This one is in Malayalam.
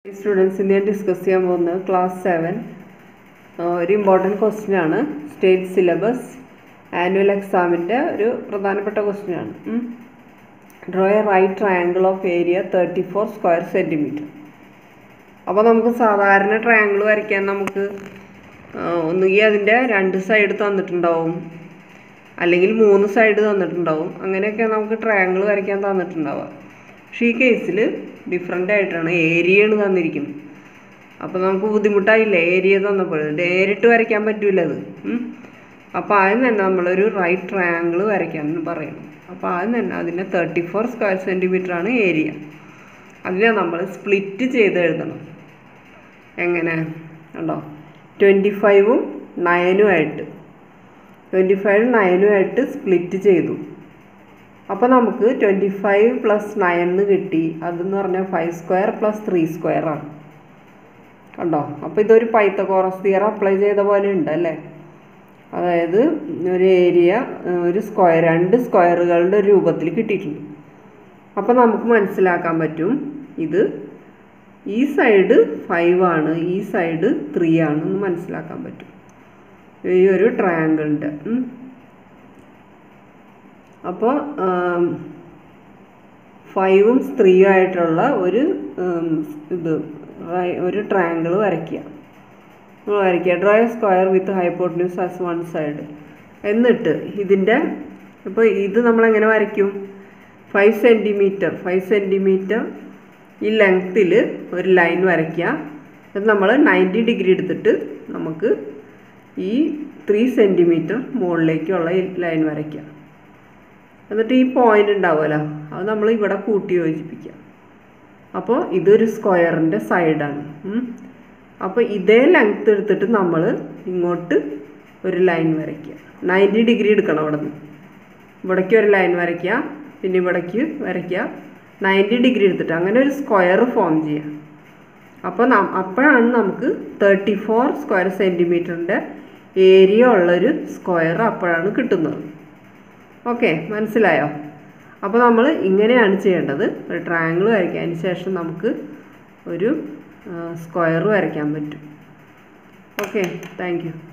സ്റ്റുഡൻസിന് ഞാൻ ഡിസ്കസ് ചെയ്യാൻ പോകുന്നത് ക്ലാസ് സെവൻ ഒരു ഇമ്പോർട്ടൻറ്റ് ക്വസ്റ്റ്യൻ ആണ് സ്റ്റേറ്റ് സിലബസ് ആനുവൽ എക്സാമിൻ്റെ ഒരു പ്രധാനപ്പെട്ട ക്വസ്റ്റ്യൻ ആണ് draw a right triangle of area thirty four square centimetre അപ്പോൾ നമുക്ക് സാധാരണ ട്രയാങ്കിൾ വരയ്ക്കാൻ നമുക്ക് ആ, ഒന്നുകിൽ അതിൻ്റെ രണ്ട് സൈഡ് തന്നിട്ടുണ്ടാവും അല്ലെങ്കിൽ മൂന്ന് സൈഡ് തന്നിട്ടുണ്ടാവും അങ്ങനെയൊക്കെ നമുക്ക് ട്രയാങ്കിൾ വരയ്ക്കാൻ തന്നിട്ടുണ്ടാവുക പക്ഷേ ഈ കേസിൽ ഡിഫറെൻ്റ് ആയിട്ടാണ് ഏരിയയാണ് തന്നിരിക്കുന്നത് അപ്പോൾ നമുക്ക് ബുദ്ധിമുട്ടായില്ലേ ഏരിയ തന്നപ്പോൾ നേരിട്ട് വരയ്ക്കാൻ പറ്റൂല അത് ഉം. അപ്പോൾ ആദ്യം തന്നെ നമ്മളൊരു റൈറ്റ് ട്രയാങ്കിൾ വരയ്ക്കാൻ പറയണം അപ്പോൾ ആദ്യം തന്നെ അതിൻ്റെ തേർട്ടി ഫോർ സ്ക്വയർ സെൻറ്റിമീറ്റർ ആണ് ഏരിയ അതിനെ നമ്മൾ സ്പ്ലിറ്റ് ചെയ്ത് എഴുതണം എങ്ങനെ ഉണ്ടോ ട്വൻറ്റി ഫൈവും നയനും ആയിട്ട് ട്വൻറ്റി ഫൈവ് നയനും ആയിട്ട് സ്പ്ലിറ്റ് ചെയ്തു അപ്പോൾ നമുക്ക് ട്വൻറ്റി ഫൈവ് പ്ലസ് നയൻ എന്ന് കിട്ടി അതെന്ന് പറഞ്ഞാൽ five square plus three square ആണ് കണ്ടോ അപ്പോൾ ഇതൊരു പൈത്തകോറസ് തിയർ അപ്ലൈ ചെയ്ത പോലെ ഉണ്ട് അല്ലേ അതായത് ഒരു ഏരിയ ഒരു സ്ക്വയർ രണ്ട് സ്ക്വയറുകളുടെ ഒരു രൂപത്തിൽ കിട്ടിയിട്ടുണ്ട് അപ്പോൾ നമുക്ക് മനസ്സിലാക്കാൻ പറ്റും ഇത് ഈ സൈഡ് ഫൈവ് ആണ് ഈ സൈഡ് ത്രീ ആണ് എന്ന് മനസ്സിലാക്കാൻ പറ്റും ഈ ഒരു ട്രയാങ്കിളിൻ്റെ അപ്പോൾ ഫൈവും ത്രീയും ആയിട്ടുള്ള ഒരു ഉം, ഇത് റൈ- ഒരു ട്രയാങ്കിൾ വരയ്ക്കുക നമ്മൾ വരയ്ക്കുക draw a square with hypotenuse as one side എന്നിട്ട് ഇതിൻ്റെ ഇപ്പോൾ ഇത് നമ്മളെങ്ങനെ വരയ്ക്കും ഫൈവ് സെൻറ്റിമീറ്റർ ഫൈവ് സെൻറ്റിമീറ്റർ ഈ ലെങ്ത്തിൽ ഒരു ലൈൻ വരയ്ക്കുക അത് നമ്മൾ നയൻറ്റി ഡിഗ്രി എടുത്തിട്ട് നമുക്ക് ഈ ത്രീ സെൻറ്റിമീറ്റർ മുകളിലേക്കുള്ള ഈ ലൈൻ വരയ്ക്കുക എന്നിട്ട് ഈ പോയിന്റ് ഉണ്ടാവുമല്ലോ അത് നമ്മൾ ഇവിടെ കൂട്ടി യോജിപ്പിക്കുക അപ്പോൾ ഇതൊരു സ്ക്വയറിൻ്റെ സൈഡാണ് അപ്പോൾ ഇതേ ലെങ്ത് എടുത്തിട്ട് നമ്മൾ ഇങ്ങോട്ട് ഒരു ലൈൻ വരയ്ക്കുക നയൻറ്റി ഡിഗ്രി എടുക്കണം അവിടെ നിന്ന് ഇവിടേക്ക് ഒരു ലൈൻ വരയ്ക്കുക പിന്നെ ഇവിടേക്ക് വരയ്ക്കുക നയൻറ്റി ഡിഗ്രി എടുത്തിട്ട് അങ്ങനെ ഒരു സ്ക്വയർ ഫോം ചെയ്യുക അപ്പോൾ നം അപ്പോഴാണ് നമുക്ക് തേർട്ടി ഫോർ സ്ക്വയർ സെൻറ്റിമീറ്ററിൻ്റെ ഏരിയ ഉള്ളൊരു സ്ക്വയർ അപ്പോഴാണ് കിട്ടുന്നത് ഓക്കെ മനസ്സിലായോ അപ്പോൾ നമ്മൾ ഇങ്ങനെയാണ് ചെയ്യേണ്ടത് ഒരു ട്രയാങ്കിൾ വരയ്ക്കാൻ ശേഷം നമുക്ക് ഒരു സ്ക്വയർ വരയ്ക്കാൻ പറ്റും ഓക്കെ താങ്ക് യു